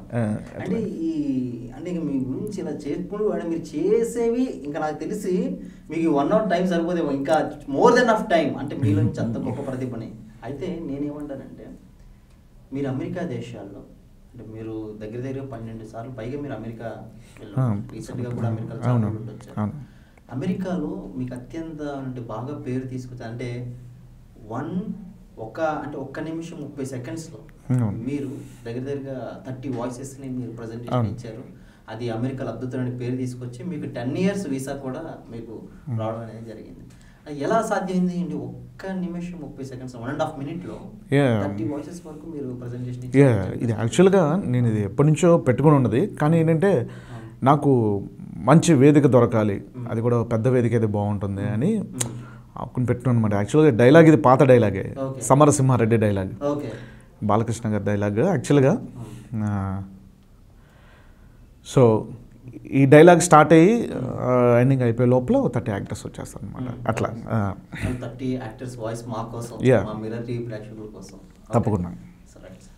ఆ, అంటే ఈ అంటే ఇక మీ గురించి ఇలా చేసుకుంటూ అంటే మీరు చేసేవి ఇంకా నాకు తెలిసి మీకు వన్ అవర్ టైం సరిపోదేమో ఇంకా మోర్ దెన్ ఆఫ్ టైం అంటే మీలో నుంచి అంత గొప్ప ప్రతిభని అయితే నేనేమంటానంటే మీరు అమెరికా దేశాల్లో అంటే మీరు దగ్గర దగ్గర పన్నెండు సార్లు పైగా మీరు అమెరికా ఆ, రీసెంట్గా కూడా అమెరికాలో అవును, చాలా వచ్చారు అవును. అమెరికాలో మీకు అత్యంత అంటే బాగా పేరు తీసుకొచ్చారు అంటే వన్ ఒక అంటే ఒక్క నిమిషం ముప్పై సెకండ్స్లో అవును. మీరు దగ్గర దగ్గరగా థర్టీ వాయిసెస్ని మీరు ప్రజెంటేషన్ అవును. ఇచ్చారు అది అమెరికాలో అద్భుతమైన పేరు తీసుకొచ్చి మీకు టెన్ ఇయర్స్ వీసా కూడా మీకు రావడం అనేది జరిగింది అది ఎలా సాధ్యమైంది అంటే ఒక్క నిమిషం ముప్పై సెకండ్స్ వన్ అండ్ హాఫ్ మినిట్లో Yeah. థర్టీ వాయిసెస్ వరకు మీరు ప్రజెంటేషన్ యా ఇది యాక్చువల్గా నేను ఇది ఎప్పటి నుంచో పెట్టుకుని ఉన్నది కానీ ఏంటంటే నాకు మంచి వేదిక దొరకాలి అది కూడా పెద్ద వేదిక అయితే బాగుంటుంది అని ఆకుని పెట్టుకున్నాను అనమాట యాక్చువల్గా డైలాగ్ ఇది పాత డైలాగే Okay. Samarasimha Reddy dialogue okay Balakrishna గారి డైలాగ్ యాక్చువల్గా ఆ, సో ఈ డైలాగ్ స్టార్ట్ అయ్యి ఎండింగ్ అయిపోయే లోపల థర్టీ యాక్టర్స్ వచ్చేస్తారు అనమాట అట్లా ఆ, థర్టీ యాక్టర్స్ వాయిస్ మా కోసం Yeah. మా మిర్రర్ టీవీ ప్రేక్షకుల కోసం తప్పకుండా. సరే రైట్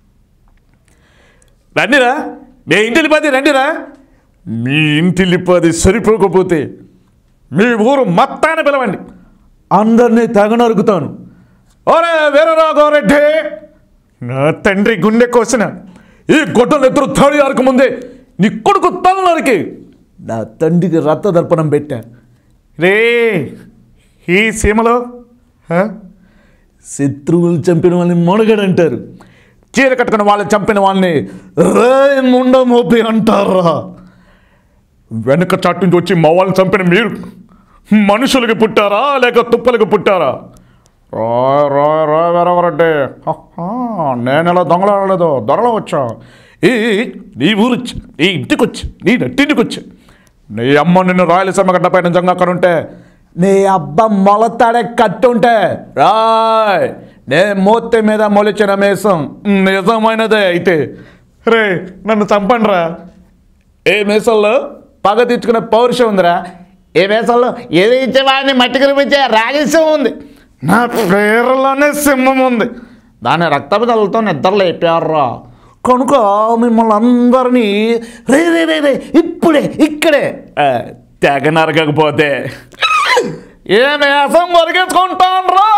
రండిరా మీ ఇంటిల్లిపది రండిరా మీ ఇంటిల్లిపది సరిపోకపోతే మీ ఊరు మొత్తాన్ని పిలవండి అందరినీ తెగ నరుకుతాను ఓరే వీరరాఘవరెడ్డి నా తండ్రి గుండె కోసిన ఈ గొడ్డలు ఎదురు తాడి ఆరక ముందే నీ కొడుకు తల నరికి నా తండ్రికి రక్త దర్పణం పెట్టా రే ఈ సీమలో హ? శత్రువులు చంపిన వాళ్ళని మొనగడంటారు చీర కట్టుకున్న వాళ్ళని చంపిన వాళ్ళని రే ముండ మోపి అంటారా వెనక చాటు నుంచి వచ్చి మా వాళ్ళని చంపిన మీరు మనుషులకి పుట్టారా లేక తుప్పలకి పుట్టారా రాయ్ రాయ్ రాయ్ వెరవరంటే నేను ఎలా దొంగలాడలేదు దొరలో వచ్చా ఈ నీ ఊరు వచ్చి నీ ఇంటికి వచ్చి నీ నెట్టింటికి వచ్చి నీ అమ్మ నిన్ను రాయలసీమ గడ్డపై నిజంగా అక్కడ ఉంటే నీ అబ్బ మొలతాడే కట్టుంటే రాయ్ నే మూర్తి మీద మొలిచిన మేసం నిజమైనదే అయితే రే నన్ను చంపండిరా ఏ మేసల్లో పగ తీర్చుకునే పౌరుషం ఉందిరా ఏ మేసల్లో ఏది ఇచ్చేవాడిని మట్టి కనిపించే రాజస్యం ఉంది నా పేరులోనే సింహం ఉంది దాని రక్తపితలతో నిద్ర లేపారా కనుక మిమ్మల్ని అందరినీ రే రే రే రే ఇప్పుడే ఇక్కడే ఆ, తెగ నరకకపోతే ఏ మేసం వరిగేసుకుంటాను రా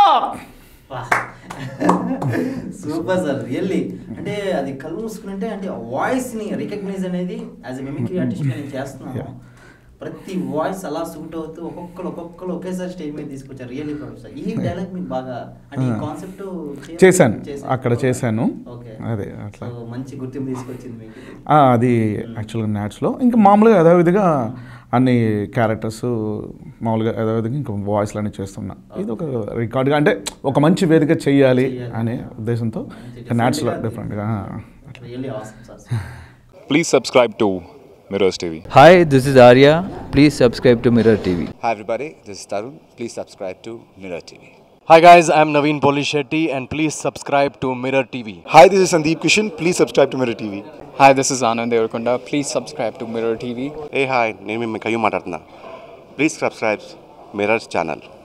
సూపర్ సార్ రియల్లీ అంటే అది కళ్ళు మూసుకుంటే అంటే వాయిస్ ని రికగ్నైజ్ అనేది యాజ్ ఎ మిమిక్రీ ఆర్టిస్ట్ నేను చేస్తున్నాను Yeah. ప్రతి వాయిస్ అలా సూట్ అవుతూ ఒక్కొక్కరు ఒక్కొక్కరు ఒకేసారి స్టేజ్ మీద తీసుకొచ్చారు రియల్లీ ప్రొఫెసర్ ఈ డైలాగ్ మీకు బాగా అంటే ఈ Ah. కాన్సెప్ట్ చేశాను అక్కడ చేశాను ఓకే అదే అట్లా మంచి గుర్తింపు తీసుకొచ్చింది మీకు ఇది. ఆ, అది యాక్చువల్గా న్యాట్స్లో ఇంకా మామూలుగా యథావిధిగా అన్ని క్యారెక్టర్స్ మామూలుగా యథావిధిగా ఇంకా వాయిస్లు అన్నీ చేస్తున్నా ఇది ఒక రికార్డ్గా అంటే ఒక మంచి వేదిక చెయ్యాలి చెయ్యాలి. అనే ఉద్దేశంతో మంచి న్యాట్స్లో different గా డిఫరెంట్గా really awesome sir Please subscribe to Mirrors TV. Hi, this is Arya. Please subscribe to Mirror TV. Hi everybody, this is Tarun. Please subscribe to Mirror TV. Hi guys, I'm Naveen Polishetty and please subscribe to Mirror TV. Hi, this is Sandeep Kishan. Please subscribe to Mirror TV. Hi, this is Anand Devarkonda. Please subscribe to Mirror TV. Hey, hi, నేను మీ కయ్యూ మాట్లాడుతున్నా please subscribe mirrors channel